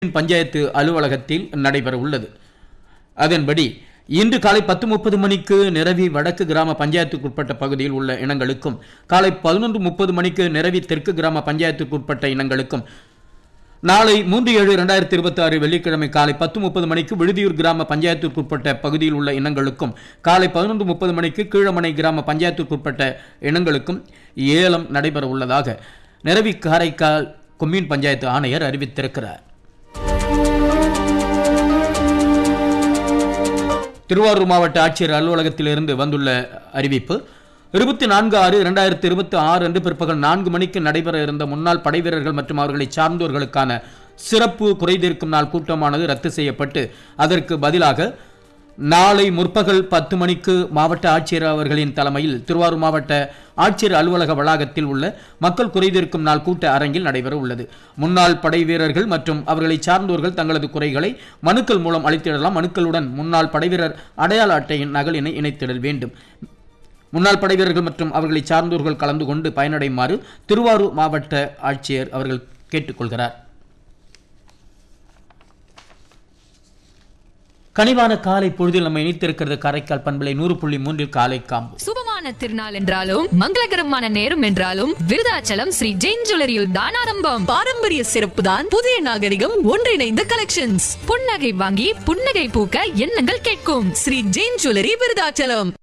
பஞ்சாயத்து அலுவலகத்தில் நடைபெற உள்ளது அதன்படி இன்று காலை பத்து முப்பது மணிக்கு நிரவி வடக்கு கிராம பஞ்சாயத்துக்குட்பட்ட பகுதியில் உள்ள இனங்களுக்கும் காலை பதினொன்று முப்பது மணிக்கு நிரவி தெற்கு கிராம பஞ்சாயத்துக்குட்பட்ட இனங்களுக்கும் நாளை மூன்று ஏழு இரண்டாயிரத்தி இருபத்தி ஆறு வெள்ளிக்கிழமை காலை பத்து முப்பது மணிக்கு விடுதியூர் கிராம பஞ்சாயத்திற்குட்பட்ட பகுதியில் உள்ள இனங்களுக்கும் காலை பதினொன்று முப்பது மணிக்கு கீழமனை கிராம பஞ்சாயத்திற்குட்பட்ட இனங்களுக்கும் ஏலம் நடைபெற உள்ளதாக நிரவி காரைக்கால் கொம்யூன் பஞ்சாயத்து ஆணையர் அறிவித்திருக்கிறார் திருவாரூர் மாவட்ட ஆட்சியர் அலுவலகத்திலிருந்து வந்துள்ள அறிவிப்பு இருபத்தி நான்கு ஆறு இரண்டாயிரத்தி இருபத்தி ஆறு அன்று பிற்பகல் நான்கு மணிக்கு நடைபெற இருந்த முன்னாள் படைவீரர்கள் மற்றும் அவர்களை சார்ந்தோர்களுக்கான சிறப்பு குறைதீர்க்கும் நாள் கூட்டமானது ரத்து செய்யப்பட்டு அதற்கு பதிலாக நாளை முற்பகல் பத்து மணிக்கு மாவட்ட ஆட்சியர் அவர்களின் தலைமையில் திருவாரூர் மாவட்ட ஆட்சியர் அலுவலக வளாகத்தில் உள்ள மக்கள் குறைதீர்க்கும் நாள் கூட்ட அரங்கில் நடைபெற உள்ளது முன்னாள் படை வீரர்கள் மற்றும் அவர்களை சார்ந்தோர்கள் தங்களது குறைகளை மனுக்கள் மூலம் அளித்திடலாம் மனுக்களுடன் முன்னாள் படைவீரர் அடையாள அட்டையின் நகலினை இணைத்திடல் வேண்டும் முன்னாள் படைவீரர்கள் மற்றும் அவர்களை சார்ந்தோர்கள் கலந்து கொண்டு பயனடையுமாறு திருவாரூர் மாவட்ட ஆட்சியர் அவர்கள் கேட்டுக்கொள்கிறார் கனிவான காலை பொழுதில் நம்ம இணைத்திருக்கிறது காரைக்கால் பண்பலை நூறு புள்ளி மூன்றில் காலை காம்பு சுபமான திருநாள் என்றாலும் மங்களகரமான நேரம் என்றாலும் விருதாச்சலம் ஸ்ரீ ஜெயின் ஜுவல்லரியில் தான் ஆரம்பம் பாரம்பரிய சிறப்பு தான் புதிய நாகரிகம் ஒன்றிணைந்த கலெக்ஷன்ஸ் புன்னகை வாங்கி புன்னகை பூக்க எண்ணங்கள் கேட்கும் ஸ்ரீ ஜெயின் ஜுவல்லரி விருதாச்சலம்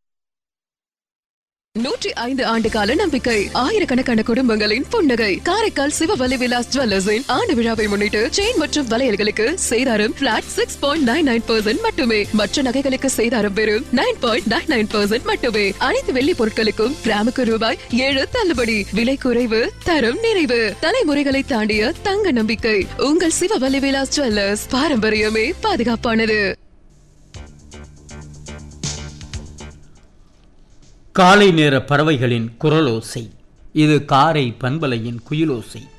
நூற்றி ஐந்து ஆண்டு கால நம்பிக்கை ஆயிரக்கணக்கான குடும்பங்களின் புன்னகை காரைக்கால் சிவவலி விலாஸ் ஜுவல்லர்ஸின் ஆண்டு விழாவை முன்னிட்டு செயின் மற்றும் வளையல்களுக்கு சேதாரம் flat six point nine nine percent மட்டுமே மற்ற நகைகளுக்கு சேதாரம் வெறும் nine point nine nine percent மட்டுமே அனைத்து வெள்ளி பொருட்களுக்கும் கிராமுக்கு ரூபாய் ஏழு தள்ளுபடி விலை குறைவு தரம் நிறைவு தலைமுறைகளை தாண்டிய தங்க நம்பிக்கை உங்கள் சிவவலி விலாஸ் ஜுவல்லர்ஸ் பாரம்பரியமே பாதுகாப்பானது காலை நேர பறவைகளின் குரலோசை இது காரை பண்பலையின் குயிலோசை